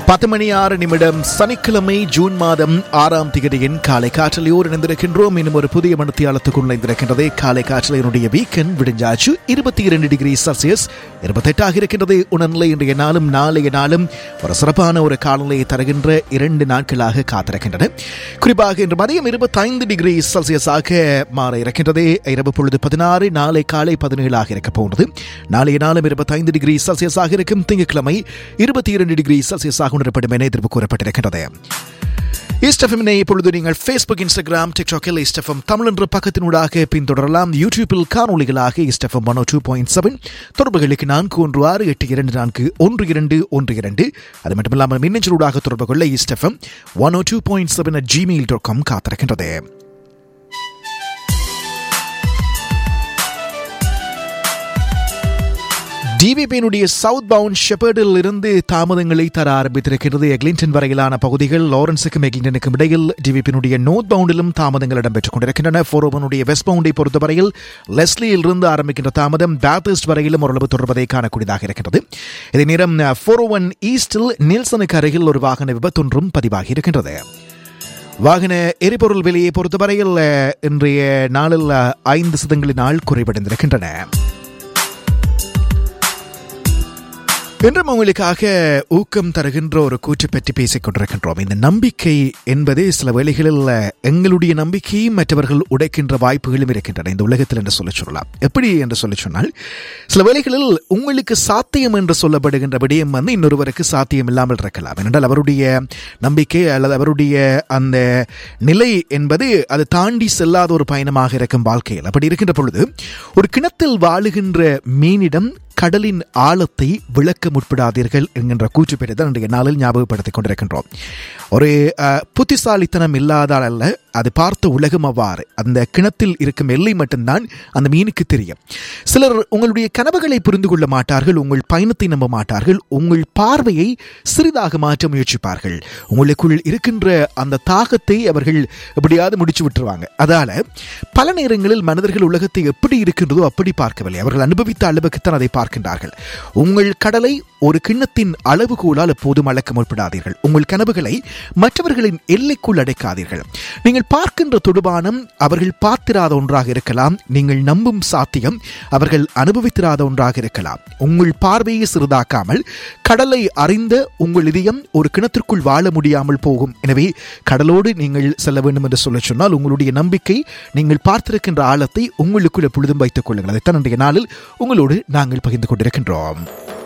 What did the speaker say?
பத்து மணி ஆறு நிமிடம் சனிக்கிழமை ஜூன் மாதம் ஆறாம் திகதியின் காலை காற்றலையோடு இணைந்திருக்கின்றோம் இன்னும் ஒரு புதிய மனத்தியாலத்துக்குள் இணைந்திருக்கின்றது காலை காற்றலையினுடைய வீக்கெண்ட் விடிஞ்சாச்சு இருபத்தி இரண்டு டிகிரி செல்சியஸ் இருபத்தெட்டாக இருக்கின்றது உணர்நிலை இன்றைய நாளும் நாளைய நாளும் ஒரு சிறப்பான ஒரு காலநிலையை தருகின்ற இரண்டு நாட்களாக காத்திருக்கின்றன குறிப்பாக இன்று மதியம் இருபத்தைந்து டிகிரி செல்சியஸாக மாற இருக்கின்றது இரவு பொழுது பதினாறு நாளை காலை பதினேழாக இருக்க போகிறது நாளைய நாளும் இருபத்தைந்து டிகிரி செல்சியஸாக இருக்கும் திங்கட்கிழமை இருபத்தி இரண்டு டிகிரி செல்சியஸாக உணரப்படும் என எதிர்ப்பு கூறப்பட்டிருக்கின்றது ஈஸ்டஃபமினை இப்பொழுது நீங்கள் ஃபேஸ்புக் இன்ஸ்டாகிராம் டிக்டாக்கில் ஈஸ்டஃபம் தமிழ் என்ற பக்கத்தினூடாக பின்தொடரலாம் யூடியூப்பில் காணொலிகளாக East FM one two point seven தொடர்புகளுக்கு நான்கு ஒன்று ஆறு எட்டு இரண்டு நான்கு ஒன்று இரண்டு ஒன்று இரண்டு அது மட்டுமில்லாமல் மின்னஞ்சலூடாக தொடர்பு கொள்ள East FM one two point seven at Gmail dot com காத்திருக்கின்றது டிவிபியினுடைய சவுத் பவுண்ட் ஷெப்பர்டில் இருந்து தாமதங்களை தர ஆரம்பித்திருக்கிறது எக்லிங்டன் வரையிலான பகுதிகள் லாரன்ஸுக்கும் எக்லிண்டனுக்கும் இடையில் டிவிபியினுடைய நோர்த் பவுண்டிலும் தாமதங்கள் இடம்பெற்றுக் கொண்டிருக்கின்றன ஃபோரோவனுடைய வெஸ்ட் பவுண்டை பொறுத்தவரையில் லெஸ்லியில் இருந்து ஆரம்பிக்கின்ற தாமதம் பேத்தஸ்ட் வரையிலும் ஓரளவு தொடர்வதை காணக்கூடியதாக இருக்கிறது இதே நேரம் ஃபோரோவன் ஈஸ்டில் நீல்சனுக்கு அருகில் ஒரு வாகன விபத்தொன்றும் பதிவாகி இருக்கின்றது வாகன எரிபொருள் விலையை பொறுத்தவரையில் இன்றைய நாளில் ஐந்து சதங்களினால் குறைவடைந்திருக்கின்றன இன்றும் உங்களுக்காக ஊக்கம் தருகின்ற ஒரு கூற்று பற்றி பேசிக் கொண்டிருக்கின்றோம் இந்த நம்பிக்கை என்பது சில வேளைகளில் எங்களுடைய நம்பிக்கையும் மற்றவர்கள் உடைக்கின்ற வாய்ப்புகளும் இருக்கின்றன இந்த உலகத்தில் என்று சொல்ல சொல்லலாம் எப்படி என்று சொல்லி சொன்னால் சில வேளைகளில் உங்களுக்கு சாத்தியம் என்று சொல்லப்படுகின்ற விடயம் வந்து இன்னொருவருக்கு சாத்தியம் இல்லாமல் இருக்கலாம் ஏனென்றால் அவருடைய நம்பிக்கை அல்லது அவருடைய அந்த நிலை என்பது அது தாண்டி செல்லாத ஒரு பயணமாக இருக்கும் வாழ்க்கையில் அப்படி இருக்கின்ற பொழுது ஒரு கிணத்தில் வாழுகின்ற மீனிடம் கடலின் ஆழத்தை விளக்க முற்படாதீர்கள் என்கின்ற கூற்று பெயரை தான் இன்றைய நாளில் ஞாபகப்படுத்திக் கொண்டிருக்கின்றோம் ஒரு புத்திசாலித்தனம் இல்லாதால் அல்ல அது பார்த்த உலகம் அவ்வாறு அந்த கிணத்தில் இருக்கும் எல்லை மட்டும்தான் அந்த மீனுக்கு தெரியும் சிலர் உங்களுடைய கனவுகளை புரிந்து கொள்ள மாட்டார்கள் உங்கள் பயணத்தை நம்ப மாட்டார்கள் உங்கள் பார்வையை சிறிதாக மாற்ற முயற்சிப்பார்கள் உங்களுக்குள் இருக்கின்ற அந்த தாகத்தை அவர்கள் எப்படியாவது முடிச்சு விட்டுருவாங்க அதால பல நேரங்களில் மனிதர்கள் உலகத்தை எப்படி இருக்கின்றதோ அப்படி பார்க்கவில்லை அவர்கள் அனுபவித்த அளவுக்குத்தான் அதை பார்க்கின்றார்கள் உங்கள் கடலை ஒரு கிண்ணத்தின் அளவுகோலால் எப்போதும் அளக்க முற்படாதீர்கள் உங்கள் கனவுகளை மற்றவர்களின் எல்லைக்குள் அடைக்காதீர்கள் நீங்கள் பார்க்கின்ற தொடுபானம் அவர்கள் பார்த்திராத ஒன்றாக இருக்கலாம் நீங்கள் நம்பும் சாத்தியம் அவர்கள் அனுபவித்திராத ஒன்றாக இருக்கலாம் உங்கள் பார்வையை சிறிதாக்காமல் கடலை அறிந்த உங்கள் இதயம் ஒரு கிணத்திற்குள் வாழ முடியாமல் போகும் எனவே கடலோடு நீங்கள் செல்ல வேண்டும் என்று சொல்ல சொன்னால் உங்களுடைய நம்பிக்கை நீங்கள் பார்த்திருக்கின்ற ஆழத்தை உங்களுக்குள் எப்பொழுதும் வைத்துக் கொள்ளுங்கள் அதைத்தான் இன்றைய நாளில் உங்களோடு நாங்கள் பகிர்ந்து கொண்டிருக்கின்றோம்